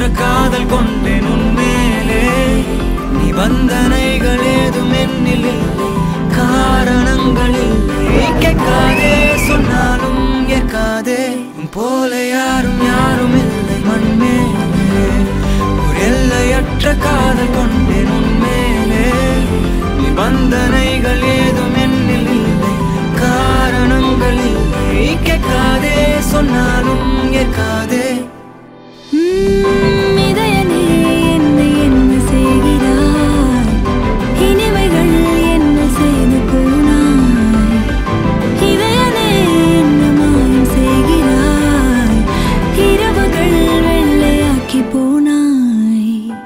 காதல் கொண்டேன் உன்மேலே நிபந்தனைகள் ஏதும் என்னில் இல்லை காரணங்கள் இல்லை கேட்காதே சொன்னாலும் ஏற்காதே உன் போல யாரும் யாரும் இல்லை மண்மேலே ஒரு எல்லையற்ற காதல் கொண்டேன் உன்மேலே நிபந்தனைகள் ஏதும் என்னில் இல்லை காரணங்கள் இல்லை கேட்காதே சொன்னாலும் ஏற்காதே உம், இதயனே என்னை என்ன செய்கிறாய் இனிமைகள் என்ன செய்து போனாய் இதயனே என்ன மாயம் செய்கிறாய் இரவுகள் வெள்ளையாக்கி போனாய்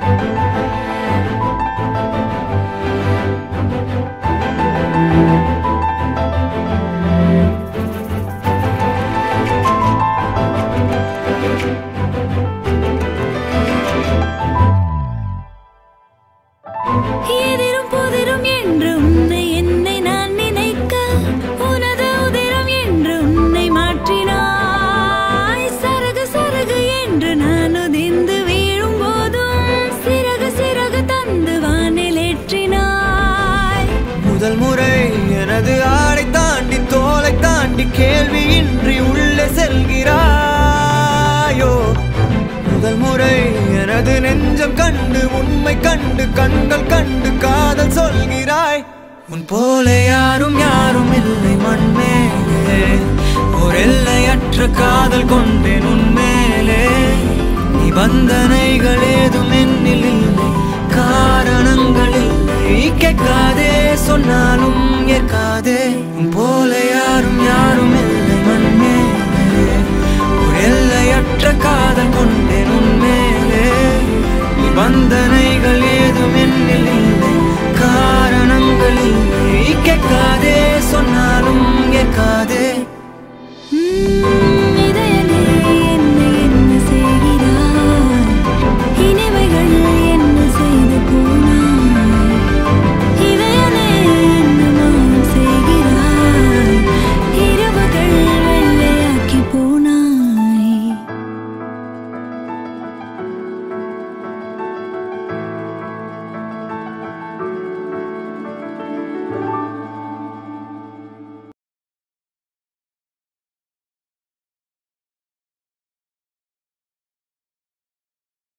எதிரும் புதிரும் என்று உன்னை என்னை நான் நினைக்க உனது உதிரம் என்று உன்னை மாற்றினாய் சரகு சரகு என்று நான் உதிர்ந்து வீழும் போதும் சிறகு சிறகு தந்து வானில் ஏற்றினாய் முதல் முறை எனது ஆடை தாண்டி தோலை தாண்டி கேள்வியின்றி உள்ளே செல்கிறாயோ முதல் முறை எனது நெஞ்சம் கண்டு உண்மை கண்டு கண்கள் கண்டு காதல் சொல்கிறாய் உன் போல யாரும் யாரும் இல்லை மண்மேலே ஒரு எல்லையற்ற காதல் கொண்டேன் உன்மேலே நிபந்தனைகள் ஏதும் என்னில் இல்லை காரணங்கள் இல்லை கேட்காதே சொன்னாலும் ஏற்காதே உன் போல யாரும் யாரும் இல்லை மண்மேலே ஒரு எல்லையற்ற காதல் கொண்டேன் உன்மேலே நிபந்தனைகள் ஏதும் என்னில் இல்லை காரணங்கள் இல்லை கேட்காதே சொன்னாலும்